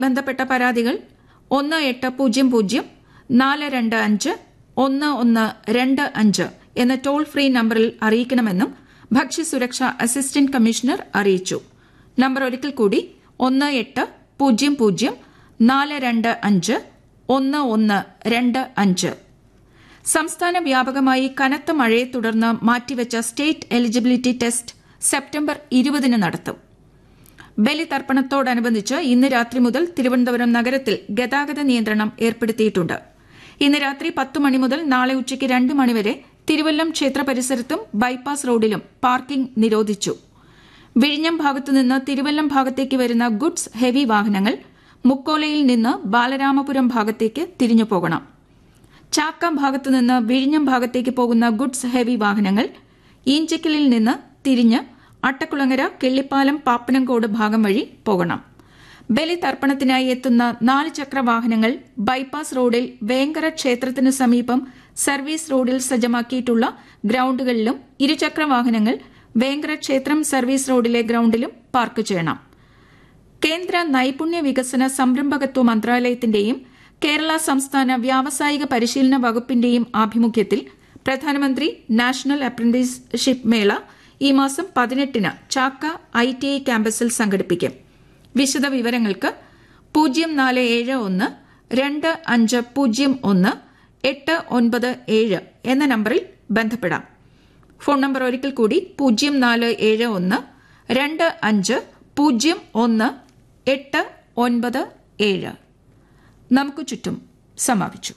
ബന്ധപ്പെട്ട പരാതികൾ ഒന്ന് എട്ട് പൂജ്യം പൂജ്യം നാല് രണ്ട് അഞ്ച് ഒന്ന് ഒന്ന് രണ്ട് അഞ്ച് എന്ന ടോൾ ഫ്രീ നമ്പറിൽ അറിയിക്കണമെന്നും ഭക്ഷ്യസുരക്ഷാ അസിസ്റ്റന്റ് കമ്മീഷണർ അറിയിച്ചു നമ്പർ ഒരിക്കൽ കൂടി ഒന്ന് എട്ട് പൂജ്യം പൂജ്യം നാല് രണ്ട് അഞ്ച് ഒന്ന് ഒന്ന് രണ്ട് അഞ്ച് സംസ്ഥാന വ്യാപകമായി കനത്ത മഴയെ തുടർന്ന് മാറ്റിവെച്ച സ്റ്റേറ്റ് എലിജിബിലിറ്റി ടെസ്റ്റ് സെപ്റ്റംബർ ഇരുപതിന് നടത്തും ബലിതർപ്പണത്തോടനുബന്ധിച്ച് ഇന്ന് രാത്രി മുതൽ തിരുവനന്തപുരം നഗരത്തിൽ ഗതാഗത നിയന്ത്രണം ഏർപ്പെടുത്തിയിട്ടുണ്ട് ഇന്ന് രാത്രി പത്ത് മണി മുതൽ നാളെ ഉച്ചയ്ക്ക് രണ്ട് മണിവരെ തിരുവല്ലം ക്ഷേത്ര പരിസരത്തും ബൈപ്പാസ് റോഡിലും പാർക്കിംഗ് നിരോധിച്ചു വിഴിഞ്ഞം ഭാഗത്തുനിന്ന് തിരുവല്ലം ഭാഗത്തേക്ക് വരുന്ന ഗുഡ്സ് ഹെവി വാഹനങ്ങൾ മുക്കോലയിൽ നിന്ന് ബാലരാമപുരം ഭാഗത്തേക്ക് തിരിഞ്ഞു പോകണം ചാക്ക ഭാഗത്തുനിന്ന് വിഴിഞ്ഞം ഭാഗത്തേക്ക് പോകുന്ന ഗുഡ്സ് ഹെവി വാഹനങ്ങൾ ഈഞ്ചക്കലിൽ നിന്ന് തിരിഞ്ഞ് അട്ടക്കുളങ്ങര കിള്ളിപ്പാലം പാപ്പനംകോട് ഭാഗം വഴി പോകണം ബലിതർപ്പണത്തിനായി എത്തുന്ന നാല് ചക്ര വാഹനങ്ങൾ ബൈപ്പാസ് റോഡിൽ വേങ്കര ക്ഷേത്രത്തിനു സമീപം സർവീസ് റോഡിൽ സജ്ജമാക്കിയിട്ടുള്ള ഗ്രൌണ്ടുകളിലും ഇരുചക്ര വാഹനങ്ങൾ വേങ്കര ക്ഷേത്രം സർവീസ് റോഡിലെ ഗ്രൌണ്ടിലും പാർക്ക് ചെയ്യണം കേന്ദ്ര നൈപുണ്യ വികസന സംരംഭകത്വ മന്ത്രാലയത്തിന്റെയും കേരള സംസ്ഥാന വ്യാവസായിക പരിശീലന വകുപ്പിന്റെയും ആഭിമുഖ്യത്തിൽ പ്രധാനമന്ത്രി നാഷണൽ അപ്രന്റീസ്ഷിപ്പ് മേള ഈ മാസം പതിനെട്ടിന് ചാക്ക ഐ ടി ഐ ക്യാമ്പസിൽ സംഘടിപ്പിക്കും വിശദ വിവരങ്ങൾക്ക് പൂജ്യം നാല് ഏഴ് ഒന്ന് രണ്ട് അഞ്ച് പൂജ്യം ഒന്ന് എട്ട് ഒൻപത് ഏഴ് എന്ന നമ്പറിൽ ബന്ധപ്പെടാം ഫോൺ നമ്പർ ഒരിക്കൽ കൂടി പൂജ്യം നാല് ഏഴ് ഒന്ന് രണ്ട് അഞ്ച് പൂജ്യം ഒന്ന് എട്ട് ഒൻപത് ഏഴ് നമുക്ക് ചുറ്റും സമാപിച്ചു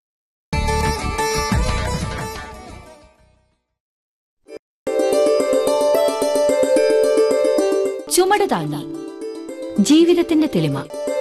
ചുമട് താങ്ങി ജീവിതത്തിന്റെ തെളിമ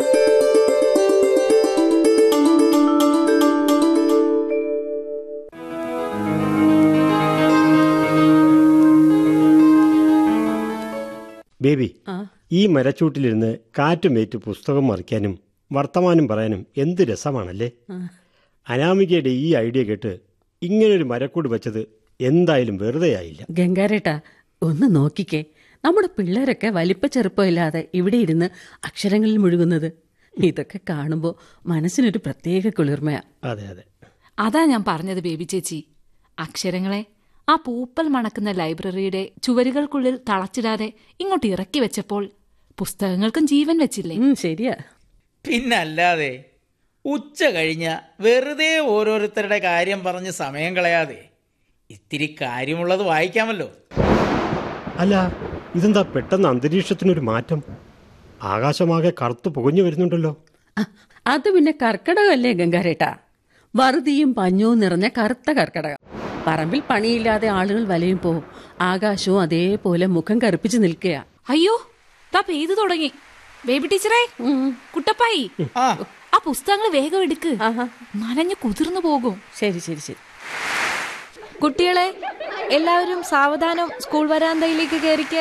ബേബി ഈ മരച്ചൂട്ടിലിരുന്ന് കാറ്റുമേറ്റ് പുസ്തകം മറിക്കാനും വർത്തമാനം പറയാനും എന്ത് രസമാണല്ലേ അനാമികയുടെ ഈ ഐഡിയ കേട്ട് ഇങ്ങനൊരു മരക്കൂട് വെച്ചത് എന്തായാലും വെറുതെ ആയില്ല ഗംഗാരേട്ടാ ഒന്ന് നോക്കിക്കേ നമ്മുടെ പിള്ളേരൊക്കെ വലിപ്പ ചെറുപ്പമില്ലാതെ ഇവിടെ ഇരുന്ന് അക്ഷരങ്ങളിൽ മുഴുകുന്നത് ഇതൊക്കെ കാണുമ്പോൾ മനസ്സിനൊരു പ്രത്യേക കുളിർമയാ അതെ അതെ അതാ ഞാൻ പറഞ്ഞത് ബേബി ചേച്ചി അക്ഷരങ്ങളെ ആ പൂപ്പൽ മണക്കുന്ന ലൈബ്രറിയുടെ ചുവരുകൾക്കുള്ളിൽ തളച്ചിടാതെ ഇങ്ങോട്ട് ഇറക്കി വെച്ചപ്പോൾ പുസ്തകങ്ങൾക്കും ജീവൻ വെച്ചില്ലേ ഉം, ശരിയാ പിന്നല്ലാതെ ഉച്ച കഴിഞ്ഞ വെറുതെ ഓരോരുത്തരുടെ കാര്യം പറഞ്ഞ് സമയം കളയാതെ ഇത്തിരി കാര്യമുള്ളത് വായിക്കാമല്ലോ അല്ല ഇതെന്താ പെട്ടെന്ന് അന്തരീക്ഷത്തിനൊരു മാറ്റം ആകാശമാകെ കറുത്തു പുകഞ്ഞു വരുന്നുണ്ടല്ലോ ആ, അത് പിന്നെ കർക്കടകമല്ലേ ഗംഗാരേട്ടാ വറുതിയും പഞ്ഞവും നിറഞ്ഞ കറുത്ത കർക്കടകം പറമ്പിൽ പണിയില്ലാതെ ആളുകൾ വലയുമ്പോ ആകാശവും അതേപോലെ മുഖം കറുപ്പിച്ച് നിൽക്കുക അയ്യോ താ പെയ്തു തുടങ്ങി ബേബി ടീച്ചറേ കുട്ടപ്പായി ആ ആ പുസ്തകങ്ങൾ വേഗം എടുക്ക് നനഞ്ഞു കുതിർന്നു പോകും ശരി ശരി ശരി കുട്ടികളെ എല്ലാവരും സാവധാനം സ്കൂൾ വരാന്തയിലേക്ക് കയറിക്കേ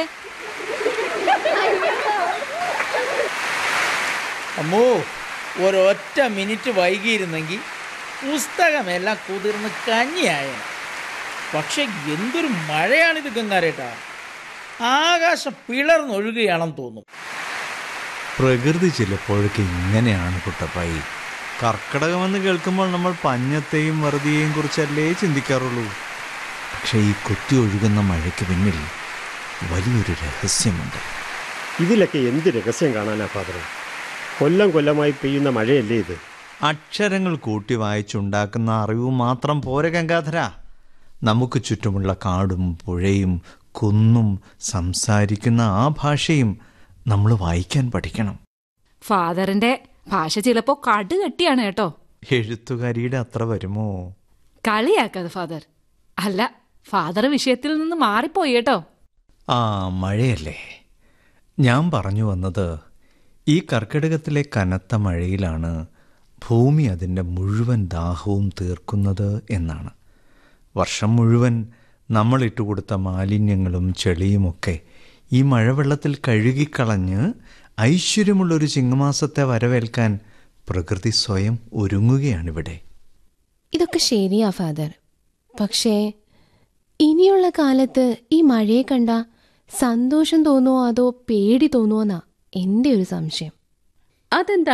അമ്മോ ഒരൊറ്റ മിനിറ്റ് വൈകിയിരുന്നെങ്കിൽ പുസ്തകമെല്ലാം കുതിർന്ന് കഞ്ഞിയായേനെ പക്ഷെ എന്തൊരു മഴയാണിത് ഗംഗാരേട്ടാ ആകാശം പിളർന്നൊഴുകുകയാണെന്ന് തോന്നും പ്രകൃതി ചിലപ്പോഴൊക്കെ ഇങ്ങനെയാണ് കുട്ടപ്പായി കർക്കിടകമെന്ന് കേൾക്കുമ്പോൾ നമ്മൾ പഞ്ഞത്തെയും വെറുതെയും കുറിച്ചല്ലേ ചിന്തിക്കാറുള്ളൂ പക്ഷേ ഈ കുത്തി ഒഴുകുന്ന മഴയ്ക്ക് പിന്നിൽ വലിയൊരു രഹസ്യമുണ്ട് ഇതിലൊക്കെ എന്ത് രഹസ്യം കാണാനാ ഫാദറെ കൊല്ലം കൊല്ലമായി പെയ്യുന്ന മഴയല്ലേ ഇത് അക്ഷരങ്ങൾ കൂട്ടി വായിച്ചുണ്ടാക്കുന്ന അറിവ് മാത്രം പോരെ ഗംഗാധര നമുക്ക് ചുറ്റുമുള്ള കാടും പുഴയും കുന്നും സംസാരിക്കുന്ന ആ ഭാഷയും നമ്മൾ വായിക്കാൻ പഠിക്കണം ഫാദറിന്റെ ഭാഷ ചിലപ്പോ കടുകട്ടിയാണ് കേട്ടോ എഴുത്തുകാരിയുടെ അത്ര വരുമോ കളിയാക്കാതെ ഫാദർ അല്ല ഫാദർ വിഷയത്തിൽ നിന്ന് മാറിപ്പോയി കേട്ടോ ആ മഴയല്ലേ ഞാൻ പറഞ്ഞു വന്നത് ഈ കർക്കിടകത്തിലെ കനത്ത മഴയിലാണ് ഭൂമി അതിൻ്റെ മുഴുവൻ ദാഹവും തീർക്കുന്നത് എന്നാണ് വർഷം മുഴുവൻ നമ്മൾ ഇട്ടുകൊടുത്ത മാലിന്യങ്ങളും ചെളിയുമൊക്കെ ഈ മഴവെള്ളത്തിൽ കഴുകിക്കളഞ്ഞ് ഐശ്വര്യമുള്ളൊരു ചിങ്ങമാസത്തെ വരവേൽക്കാൻ പ്രകൃതി സ്വയം ഒരുങ്ങുകയാണിവിടെ ഇതൊക്കെ ശരിയാ ഫാദർ പക്ഷേ ഇനിയുള്ള കാലത്ത് ഈ മഴയെ കണ്ട സന്തോഷം തോന്നുമോ അതോ പേടി തോന്നുമോന്നാ എന്റെ ഒരു സംശയം അതെന്താ